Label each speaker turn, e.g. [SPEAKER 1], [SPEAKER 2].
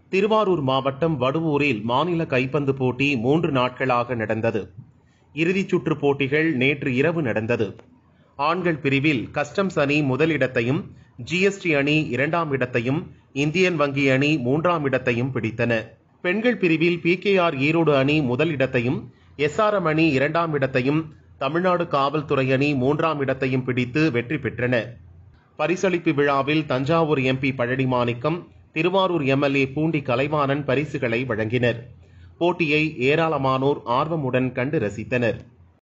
[SPEAKER 1] திருவாரூர் மாவட்டம் வடுவூரில் மாநில கைப்பந்து போட்டி மூன்று நாட்களாக நடந்தது இறுதிச் சுற்று போட்டிகள் நேற்று இரவு நடந்தது ஆண்கள் பிரிவில் கஸ்டம்ஸ் அணி முதலிடத்தையும் ஜிஎஸ்டி அணி இரண்டாம் இடத்தையும் இந்தியன் வங்கி அணி மூன்றாம் இடத்தையும் பிடித்தன பெண்கள் பிரிவில் பிகேஆர் ஈரோடு அணி முதல் இடத்தையும் எஸ்ஆர்எம் அணி இரண்டாம் இடத்தையும் தமிழ்நாடு காவல்துறை அணி மூன்றாம் இடத்தையும் பிடித்து வெற்றி பெற்றன பரிசளிப்பு விழாவில் தஞ்சாவூர் எம்பி பழனி மாணிக்கம் திருவாரூர் எம்எல்ஏ பூண்டி கலைவாணன் பரிசுகளை வழங்கினர் போட்டியை ஏராளமானோர் ஆர்வமுடன் கண்டு ரசித்தனர்